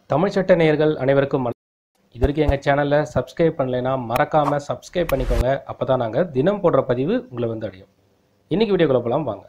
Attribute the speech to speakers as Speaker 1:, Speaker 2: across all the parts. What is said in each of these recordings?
Speaker 1: தமிழ் சட்ட நேயர்கள் அனைவருக்கும் வணக்கம். இது வரைக்கும் எங்கள் சேனலில் சப்ஸ்கிரைப் பண்ணலைன்னா மறக்காமல் சப்ஸ்கிரைப் பண்ணிக்கோங்க அப்போ தான் நாங்கள் தினம் போடுற பதிவு உங்களை வந்து அடையும் இன்னைக்கு வீடியோக்குள்ள போகலாம் வாங்க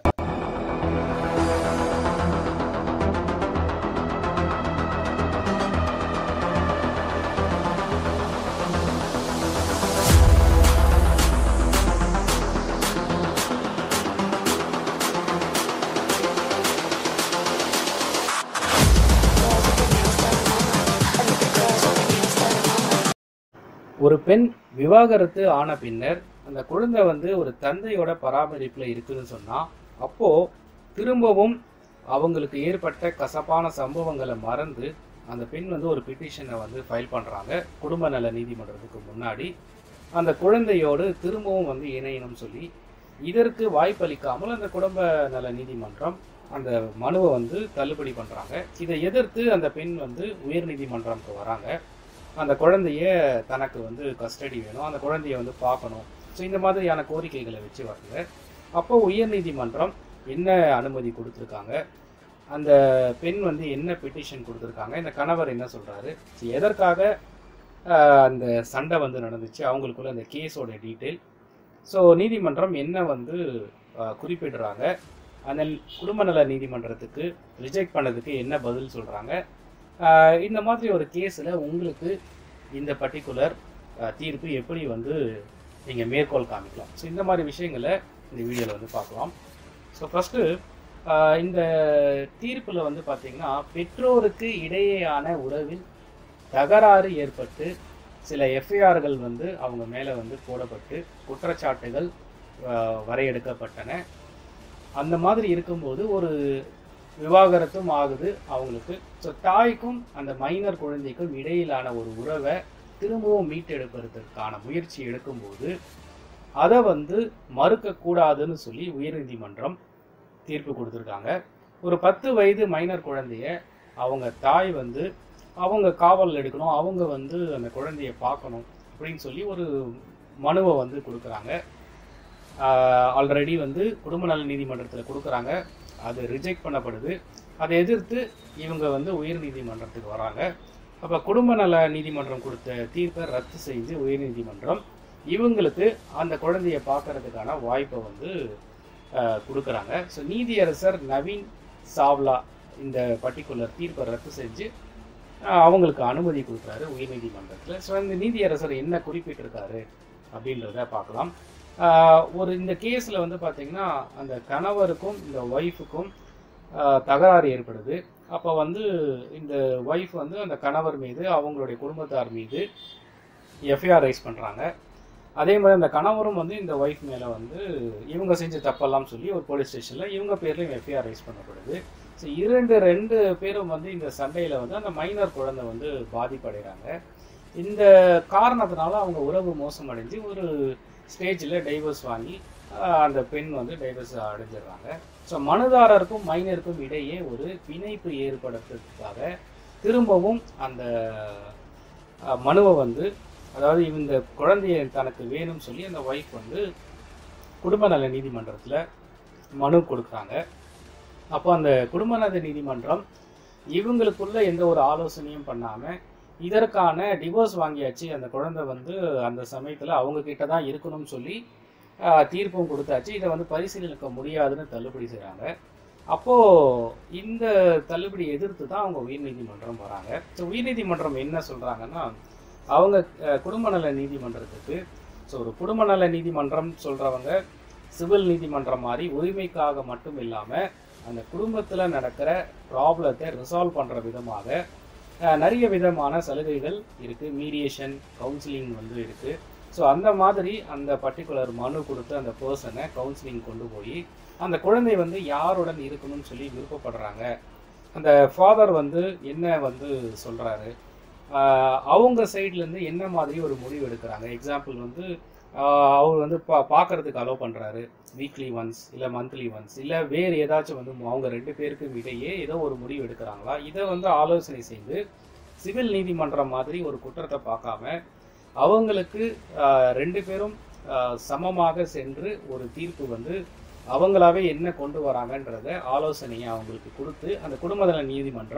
Speaker 2: ஒரு பெண் விவாகரத்து ஆன பின்னர் அந்த குழந்தை வந்து ஒரு தந்தையோட பராமரிப்புல இருக்குதுன்னு சொன்னா அப்போ திரும்பவும் அவங்களுக்கு ஏற்பட்ட கசப்பான சம்பவங்களை மறந்து அந்த பெண் வந்து ஒரு பிட்டிஷனை வந்து ஃபைல் பண்றாங்க குடும்ப நல நீதிமன்றத்துக்கு முன்னாடி அந்த குழந்தையோடு திரும்பவும் வந்து இணையணும் சொல்லி இதற்கு வாய்ப்பளிக்காமல் அந்த குடும்ப நல நீதிமன்றம் அந்த மனுவை வந்து தள்ளுபடி பண்றாங்க இதை எதிர்த்து அந்த பெண் வந்து உயர்நீதிமன்றம்க்கு வராங்க அந்த குழந்தைய தனக்கு வந்து கஸ்டடி வேணும் அந்த குழந்தைய வந்து பார்க்கணும் ஸோ இந்த மாதிரியான கோரிக்கைகளை வச்சு வருங்க அப்போ உயர்நீதிமன்றம் என்ன அனுமதி கொடுத்துருக்காங்க அந்த பெண் வந்து என்ன பெட்டிஷன் கொடுத்துருக்காங்க இந்த கணவர் என்ன சொல்றாரு ஸோ எதற்காக ஆஹ், அந்த சண்டை வந்து நடந்துச்சு அவங்களுக்குள்ள அந்த கேஸோட டீட்டெயில் ஸோ நீதிமன்றம் என்ன வந்து ஆஹ், குறிப்பிடுறாங்க அந்த குடும்ப நல நீதிமன்றத்துக்கு ரிஜெக்ட் பண்ணதுக்கு என்ன பதில் சொல்றாங்க ஆஹ் இந்த மாதிரி ஒரு கேஸில் உங்களுக்கு இந்த பர்டிகுலர் தீர்ப்பு எப்படி வந்து நீங்கள் மேற்கோள் காமிக்கலாம் ஸோ இந்த மாதிரி விஷயங்களை இந்த வீடியோவில் வந்து பார்க்கலாம் ஸோ ஃபஸ்ட்டு இந்த தீர்ப்பில் வந்து பார்த்தீங்கன்னா பெற்றோருக்கு இடையேயான உறவில் தகராறு ஏற்பட்டு சில எஃப்ஐஆர்கள் வந்து அவங்க மேலே வந்து போடப்பட்டு குற்றச்சாட்டுகள் ஆஹ் வரையெடுக்கப்பட்டன அந்த மாதிரி இருக்கும்போது ஒரு விவாகரத்தும் ஆகுது அவங்களுக்கு ஸோ தாய்க்கும் அந்த மைனர் குழந்தைக்கும் இடையிலான ஒரு உறவை திரும்பவும் மீட்டெடுப்பதற்கான முயற்சி எடுக்கும்போது அதை வந்து மறுக்கக்கூடாதுன்னு சொல்லி உயர்நீதிமன்றம் தீர்ப்பு கொடுத்துருக்காங்க ஒரு பத்து வயது மைனர் குழந்தைய அவங்க தாய் வந்து அவங்க காவல் எடுக்கணும் அவங்க வந்து அந்த குழந்தைய பார்க்கணும் அப்படின்னு சொல்லி ஒரு மனுவை வந்து கொடுக்குறாங்க ஆல்ரெடி வந்து குடும்ப நல நீதிமன்றத்தில் கொடுக்குறாங்க அது ரிஜெக்ட் பண்ணப்படுது அதை எதிர்த்து இவங்க வந்து உயர் நீதிமன்றத்துக்கு வராங்க அப்போ குடும்ப நல நீதிமன்றம் கொடுத்த தீர்ப்பை ரத்து செஞ்சு உயர் நீதிமன்றம் இவங்களுக்கு அந்த குழந்தைய பார்க்கறதுக்கான வாய்ப்பை வந்து அஹ், கொடுக்குறாங்க ஸோ நீதியரசர் நவீன் சாவ்லா இந்த பர்டிகுலர் தீர்ப்பை ரத்து செஞ்சு அஹ், அவங்களுக்கு அனுமதி கொடுக்குறாரு உயர்நீதிமன்றத்தில் ஸோ இந்த நீதியரசர் என்ன குறிப்பிட்டிருக்காரு அப்படின்றத பார்க்கலாம் ஆஹ் ஒரு இந்த கேஸில் வந்து பார்த்தீங்கன்னா அந்த கணவருக்கும் இந்த ஒய்ஃபுக்கும் தகராறு ஏற்படுது அப்போ வந்து இந்த ஒய்ஃப் வந்து அந்த கணவர் மீது அவங்களுடைய குடும்பத்தார் மீது எஃப்ஐஆர் ரைஸ் பண்ணுறாங்க அதே மாதிரி அந்த கணவரும் வந்து இந்த ஒய்ஃப் மேலே வந்து இவங்க செஞ்ச தப்பெல்லாம் சொல்லி ஒரு போலீஸ் ஸ்டேஷனில் இவங்க பேர்லையும் எஃப்ஐஆர் ரைஸ் பண்ணப்படுது ஸோ இரண்டு ரெண்டு பேரும் வந்து இந்த சண்டையில் வந்து அந்த மைனர் குழந்தை வந்து பாதிப்படைகிறாங்க இந்த காரணத்தினால அவங்க உறவு மோசமடைஞ்சு ஒரு ஸ்டேஜில் டைவர்ஸ் வாங்கி ஆஹ், அந்த பெண் வந்து டைவர்ஸ் அடைஞ்சிடுறாங்க ஸோ மனுதாரருக்கும் மைனருக்கும் இடையே ஒரு பிணைப்பு ஏற்படுத்துறதுக்காக திரும்பவும் அந்த ஆஹ், மனுவை வந்து அதாவது இந்த குழந்தைய தனக்கு வேணும்னு சொல்லி அந்த ஒய்ஃப் வந்து குடும்ப நல நீதிமன்றத்தில் மனு கொடுக்குறாங்க அப்போ அந்த குடும்ப நல நீதிமன்றம் இவங்களுக்குள்ள எந்த ஒரு ஆலோசனையும் பண்ணாமல் இதற்கான டிவோர்ஸ் வாங்கியாச்சு அந்த குழந்தை வந்து அந்த சமயத்தில் அவங்க கிட்ட தான் இருக்கணும்னு சொல்லி ஆஹ், தீர்ப்பும் கொடுத்தாச்சு இதை வந்து பரிசீலிக்க முடியாதுன்னு தள்ளுபடி செய்கிறாங்க அப்போது இந்த தள்ளுபடி எதிர்த்து தான் அவங்க உயர்நீதிமன்றம் வராங்க ஸோ உயர்நீதிமன்றம் என்ன சொல்கிறாங்கன்னா அவங்க அஹ், குடும்ப நல நீதிமன்றத்துக்கு ஸோ ஒரு குடும்ப நல நீதிமன்றம் சொல்கிறவங்க சிவில் நீதிமன்றம் மாதிரி உரிமைக்காக மட்டும் இல்லாமல் அந்த குடும்பத்தில் நடக்கிற ப்ராப்ளத்தை ரிசால்வ் பண்ணுற விதமாக அஹ், நிறைய விதமான சலுகைகள் இருக்குது மீடியேஷன் கவுன்சிலிங் வந்து இருக்குது ஸோ அந்த மாதிரி அந்த பர்டிகுலர் மனு கொடுத்து அந்த பர்சனை கவுன்சிலிங் கொண்டு போய் அந்த குழந்தை வந்து யாருடன் இருக்கணும்னு சொல்லி விருப்பப்படுறாங்க அந்த ஃபாதர் வந்து என்ன வந்து சொல்கிறாரு அவங்க சைட்லேருந்து என்ன மாதிரி ஒரு முடிவு எடுக்கிறாங்க எக்ஸாம்பிள் வந்து ஆஹ் அவர் வந்து பா பார்க்கறதுக்கு அலோவ் பண்ணுறாரு வீக்லி ஒன்ஸ் இல்லை மந்த்லி ஒன்ஸ் இல்லை வேறு ஏதாச்சும் வந்து அவங்க ரெண்டு பேருக்கும் இடையே ஏதோ ஒரு முடிவு எடுக்கிறாங்களா இதை வந்து ஆலோசனை செய்து சிவில் நீதிமன்றம் மாதிரி ஒரு குற்றத்தை பார்க்காம அவங்களுக்கு ஆஹ், ரெண்டு பேரும் ஆஹ், சமமாக சென்று ஒரு தீர்ப்பு வந்து அவங்களாவே என்ன கொண்டு வராங்கன்றத ஆலோசனையை அவங்களுக்கு கொடுத்து அந்த குடும்ப நல நீதிமன்றம்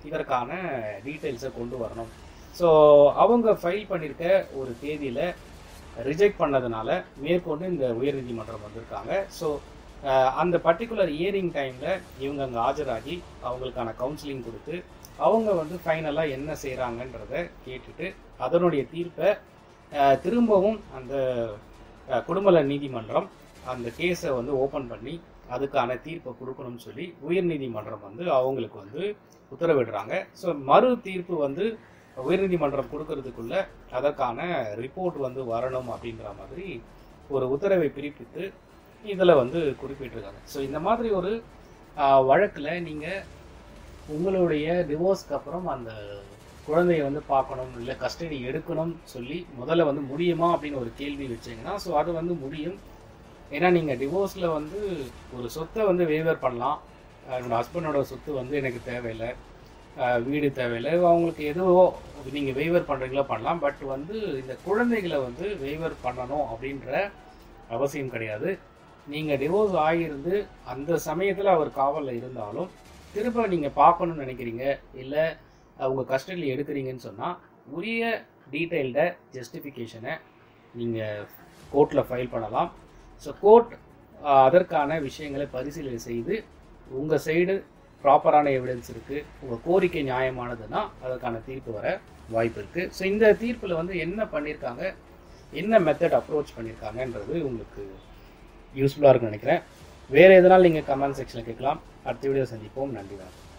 Speaker 2: இதற்கான டீட்டெயில்ஸை கொண்டு வரணும் ஸோ அவங்க ஃபைல் பண்ணியிருக்க ஒரு தேதியில் ரிஜெக்ட் பண்ணதுனால மேற்கொண்டு இந்த உயர்நீதிமன்றம் வந்திருக்காங்க ஸோ அந்த பர்டிகுலர் இயரிங் டைமில் இவங்க அங்கே ஆஜராகி அவங்களுக்கான கவுன்சிலிங் கொடுத்து அவங்க வந்து ஃபைனலாக என்ன செய்கிறாங்கன்றத கேட்டுட்டு அதனுடைய தீர்ப்பை அஹ், திரும்பவும் அந்த அஹ், குடும்பல நீதிமன்றம் அந்த கேஸை வந்து ஓப்பன் பண்ணி அதுக்கான தீர்ப்பை கொடுக்கணும்னு சொல்லி உயர்நீதிமன்றம் வந்து அவங்களுக்கு வந்து உத்தரவிடுறாங்க ஸோ மறு தீர்ப்பு வந்து உயர்நீதிமன்றம் கொடுக்கறதுக்குள்ள அதற்கான ரிப்போர்ட் வந்து வரணும் அப்படின்ற மாதிரி ஒரு உத்தரவை பிறப்பித்து இதில் வந்து குறிப்பிட்டிருக்காங்க ஸோ இந்த மாதிரி ஒரு வழக்கில் நீங்கள் உங்களுடைய டிவோர்ஸ்க்கு அப்புறம் அந்த குழந்தைய வந்து பார்க்கணும் இல்லை கஸ்டடி எடுக்கணும் சொல்லி முதல்ல வந்து முடியுமா அப்படின்னு ஒரு கேள்வி வச்சீங்கன்னா ஸோ அது வந்து முடியும் ஏன்னா நீங்கள் டிவோர்ஸில் வந்து ஒரு சொத்தை வந்து வேவர் பண்ணலாம் அஹ் என்னோட ஹஸ்பண்டோட சொத்து வந்து எனக்கு தேவையில்லை அஹ் வீடு தேவையில்லை அவங்களுக்கு எதுவோ நீங்கள் வெய்வர் பண்ணுறீங்களோ பண்ணலாம் பட் வந்து இந்த குழந்தைகளை வந்து வெய்வர் பண்ணணும் அப்படின்ற அவசியம் கிடையாது நீங்கள் டிவோர்ஸ் ஆகியிருந்து அந்த சமயத்தில் அவர் காவலில் இருந்தாலும் திரும்ப நீங்கள் பார்க்கணும்னு நினைக்கிறீங்க இல்லை அவங்க கஸ்டடியில் எடுக்கிறீங்கன்னு சொன்னால் உரிய டீட்டெயில்ட ஜஸ்டிஃபிகேஷனை நீங்கள் கோர்ட்டில் ஃபைல் பண்ணலாம் ஸோ கோர்ட் அதற்கான விஷயங்களை பரிசீலனை செய்து உங்கள் சைடு ப்ராப்பரான எவிடன்ஸ் இருக்குது உங்கள் கோரிக்கை நியாயமானதுன்னா அதற்கான தீர்ப்பு வர வாய்ப்பு இருக்குது ஸோ இந்த தீர்ப்பில் வந்து என்ன பண்ணியிருக்காங்க என்ன மெத்தட் அப்ரோச் பண்ணியிருக்காங்கன்றது உங்களுக்கு யூஸ்ஃபுல்லாக இருக்கும்னு நினைக்கிறேன் வேறு எதனால் நீங்கள் கமெண்ட் செக்ஷனில் கேட்கலாம் அடுத்த வீடியோ சந்திப்போம் நன்றி வணக்கம்